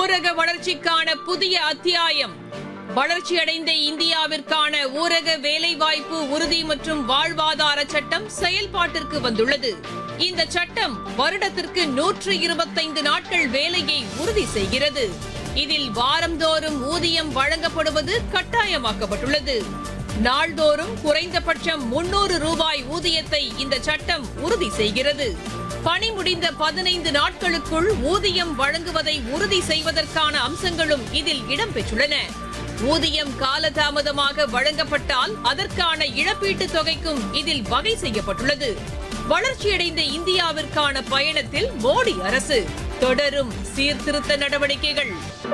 ஊரக வளர்ச்சிக்கான புதிய அத்தியாயம் வளர்ச்சியடைந்த இந்தியாவிற்கான ஊரக வேலைவாய்ப்பு உறுதி மற்றும் வாழ்வாதார சட்டம் செயல்பாட்டிற்கு வந்துள்ளது இந்த சட்டம் வருடத்திற்கு நூற்று இருபத்தைந்து நாட்கள் வேலையை உறுதி செய்கிறது இதில் வாரந்தோறும் ஊதியம் வழங்கப்படுவது கட்டாயமாக்கப்பட்டுள்ளது நாள்தோறும் குறைந்தபட்சம் முன்னூறு ரூபாய் ஊதியத்தை இந்த சட்டம் உறுதி செய்கிறது பணி முடிந்த பதினைந்து நாட்களுக்குள் ஊதியம் வழங்குவதை உறுதி செய்வதற்கான அம்சங்களும் இதில் இடம்பெற்றுள்ளன ஊதியம் காலதாமதமாக வழங்கப்பட்டால் அதற்கான இழப்பீட்டுத் தொகைக்கும் இதில் வகை செய்யப்பட்டுள்ளது வளர்ச்சியடைந்த இந்தியாவிற்கான பயணத்தில் மோடி அரசு தொடரும் சீர்திருத்த நடவடிக்கைகள்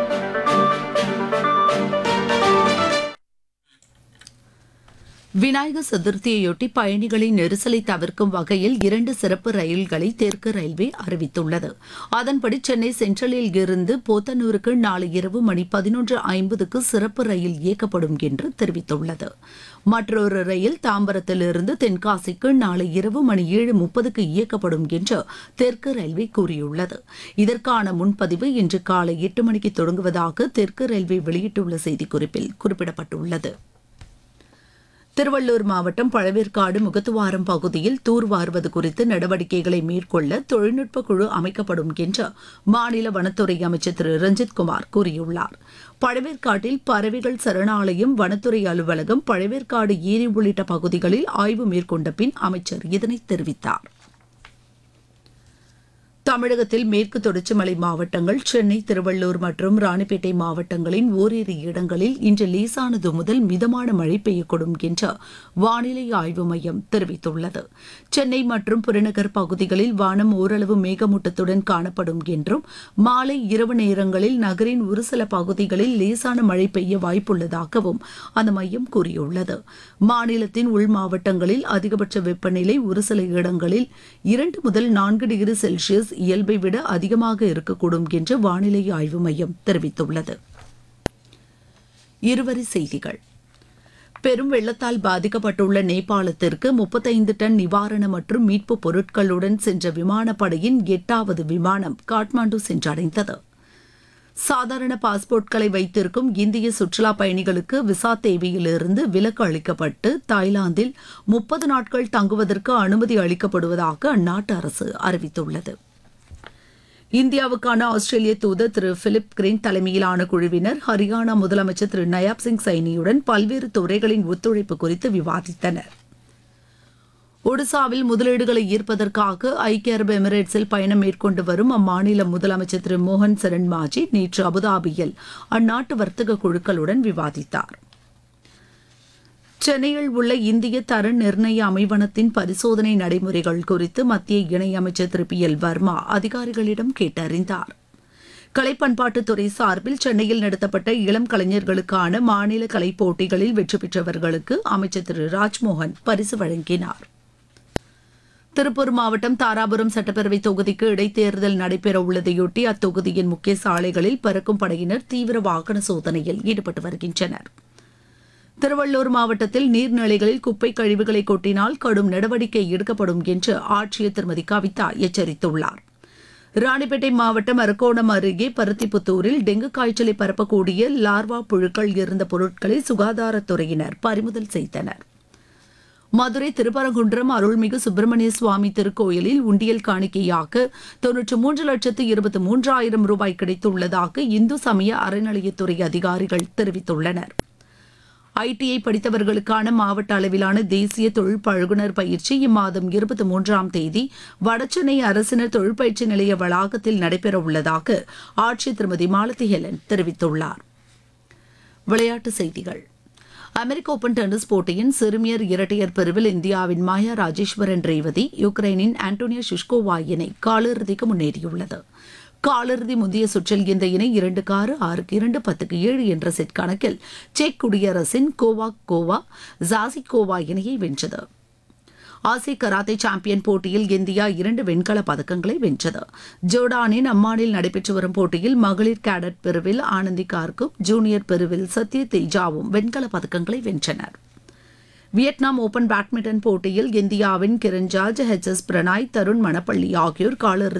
விநாயகர் சதுர்த்தியையொட்டி பயணிகளின் நெரிசலை தவிர்க்கும் வகையில் இரண்டு சிறப்பு ரயில்களை தெற்கு ரயில்வே அறிவித்துள்ளது அதன்படி சென்னை சென்ட்ரலில் இருந்து போத்தனூருக்கு நாளை இரவு மணி பதினொன்று ஐம்பதுக்கு சிறப்பு ரயில் இயக்கப்படும் என்று தெரிவித்துள்ளது மற்றொரு ரயில் தாம்பரத்திலிருந்து தென்காசிக்கு நாளை இரவு மணி ஏழு முப்பதுக்கு இயக்கப்படும் என்று தெற்கு ரயில்வே கூறியுள்ளது இதற்கான முன்பதிவு இன்று காலை எட்டு மணிக்கு தொடங்குவதாக தெற்கு ரயில்வே வெளியிட்டுள்ள செய்திக்குறிப்பில் குறிப்பிடப்பட்டுள்ளது திருவள்ளூர் மாவட்டம் பழவேற்காடு முகத்துவாரம் பகுதியில் தூர்வாருவது குறித்து நடவடிக்கைகளை மேற்கொள்ள தொழில்நுட்ப குழு அமைக்கப்படும் என்று மாநில வனத்துறை அமைச்சர் திரு ரஞ்சித் குமார் கூறியுள்ளார் பழவேற்காட்டில் பறவைகள் சரணாலயம் வனத்துறை அலுவலகம் பழவேற்காடு ஏரி உள்ளிட்ட பகுதிகளில் ஆய்வு மேற்கொண்ட பின் அமைச்சர் இதனை தெரிவித்தார் தமிழகத்தில் மேற்கு தொடர்ச்சி மலை மாவட்டங்கள் சென்னை திருவள்ளூர் மற்றும் ராணிப்பேட்டை மாவட்டங்களின் ஓரிரு இடங்களில் இன்று லேசானது முதல் மிதமான மழை பெய்யக்கூடும் என்று வானிலை ஆய்வு மையம் தெரிவித்துள்ளது சென்னை மற்றும் புறநகர் பகுதிகளில் வானம் ஓரளவு மேகமூட்டத்துடன் காணப்படும் என்றும் மாலை இரவு நேரங்களில் நகரின் ஒரு சில பகுதிகளில் லேசான மழை பெய்ய வாய்ப்புள்ளதாகவும் அந்த மையம் கூறியுள்ளது மாநிலத்தின் உள் மாவட்டங்களில் அதிகபட்ச வெப்பநிலை ஒரு சில இடங்களில் இரண்டு முதல் நான்கு டிகிரி செல்சியஸ் இயல்பை விட அதிகமாக இருக்கக்கூடும் என்று வானிலை ஆய்வு மையம் தெரிவித்துள்ளது இருவரி செய்திகள் பெரும் வெள்ளத்தால் பாதிக்கப்பட்டுள்ள நேபாளத்திற்கு முப்பத்தைந்து டன் நிவாரண மற்றும் மீட்புப் பொருட்களுடன் சென்ற விமானப்படையின் எட்டாவது விமானம் காட்மாண்டு சென்றடைந்தது சாதாரண பாஸ்போர்ட்களை வைத்திருக்கும் இந்திய சுற்றுலா பயணிகளுக்கு விசா தேவையிலிருந்து விலக்கு அளிக்கப்பட்டு தாய்லாந்தில் முப்பது நாட்கள் தங்குவதற்கு அனுமதி அளிக்கப்படுவதாக அந்நாட்டு அரசு அறிவித்துள்ளது இந்தியாவுக்கான ஆஸ்திரேலிய தூதர் திரு பிலிப் கிரீன் தலைமையிலான குழுவினர் ஹரியானா முதலமைச்சர் திரு நயாப் சிங் சைனியுடன் பல்வேறு துறைகளின் ஒத்துழைப்பு குறித்து விவாதித்தனர் ஒடிசாவில் முதலீடுகளை ஈர்ப்பதற்காக ஐக்கிய அரபு எமிரேட்ஸில் பயணம் மேற்கொண்டு வரும் அம்மாநில முதலமைச்சர் திரு மோகன் சரண் மாஜி நேற்று அபுதாபியில் அந்நாட்டு வர்த்தக குழுக்களுடன் விவாதித்தார் சென்னையில் உள்ள இந்திய தர நிர்ணய அமைவனத்தின் பரிசோதனை நடைமுறைகள் குறித்து மத்திய இணையமைச்சர் திரு பி எல் வர்மா அதிகாரிகளிடம் கேட்டறிந்தார் கலைப்பண்பாட்டுத்துறை சார்பில் சென்னையில் நடத்தப்பட்ட இளம் கலைஞர்களுக்கான மாநில கலைப் போட்டிகளில் வெற்றி பெற்றவர்களுக்கு அமைச்சர் திரு ராஜ்மோகன் பரிசு வழங்கினார் திருப்பூர் மாவட்டம் தாராபுரம் சட்டப்பேரவை தொகுதிக்கு இடைத்தேர்தல் நடைபெற உள்ளதையொட்டி அத்தொகுதியின் முக்கிய சாலைகளில் பறக்கும் படையினர் தீவிர வாகன சோதனையில் ஈடுபட்டு வருகின்றனர் திருவள்ளூர் மாவட்டத்தில் நீர்நிலைகளில் குப்பை கழிவுகளை கொட்டினால் கடும் நடவடிக்கை எடுக்கப்படும் என்று ஆட்சியர் திருமதி கவிதா எச்சரித்துள்ளார் ராணிப்பேட்டை மாவட்டம் அரக்கோணம் அருகே பருத்திப்புத்தூரில் டெங்கு காய்ச்சலை பரப்பக்கூடிய லார்வா புழுக்கள் இருந்த பொருட்களை சுகாதாரத்துறையினர் பறிமுதல் செய்தனர் மதுரை திருப்பரங்குன்றம் அருள்மிகு சுப்பிரமணிய சுவாமி திருக்கோயிலில் உண்டியல் காணிக்கையாக தொன்னூற்று மூன்று லட்சத்து இருபத்தி மூன்றாயிரம் ரூபாய் கிடைத்துள்ளதாக இந்து சமய அறநிலையத்துறை அதிகாரிகள் தெரிவித்துள்ளனர் ஐடிஐ படித்தவர்களுக்கான மாவட்ட அளவிலான தேசிய தொழில் பழகுனர் பயிற்சி இம்மாதம் இருபத்தி மூன்றாம் தேதி வடசென்னை அரசினர் தொழில் பயிற்சி நிலைய வளாகத்தில் நடைபெற உள்ளதாக ஆட்சியர் திருமதி மாலதி ஹெலன் தெரிவித்துள்ளார் விளையாட்டுச் செய்திகள் அமெரிக்க ஓபன் டென்னிஸ் போட்டியின் சிறுமியர் இரட்டையர் பிரிவில் இந்தியாவின் மாயா ராஜேஸ்வரன் ரேவதி யுக்ரைனின் ஆண்டோனியா ஷிஷ்கோவா இணை காலிறுதிக்கு முன்னேறியுள்ளது காலிறுதி முந்தைய சுற்றில் இந்த இணை இரண்டு ஆறு ஆறுக்கு இரண்டு பத்துக்கு ஏழு என்ற செட் கணக்கில் செக் குடியரசின் கோவாக் கோவா ஜாசிகோவா இணையை வென்றது ஆசிய கராத்தே சாம்பியன் போட்டியில் இந்தியா இரண்டு வெண்கலப் பதக்கங்களை வென்றது ஜோர்டானின் அம்மானில் நடைபெற்று வரும் போட்டியில் மகளிர் கேடட் பிரிவில் ஆனந்தி கார்கும் ஜூனியர் பிரிவில் சத்ய தேஜாவும் வெண்கலப் பதக்கங்களை வென்றனர் வியட்நாம் ஓபன் பேட்மிண்டன் போட்டியில் இந்தியாவின் Kiran George H S Prannoy Tarun Mannepalli ஆகியோர் காலிறுதி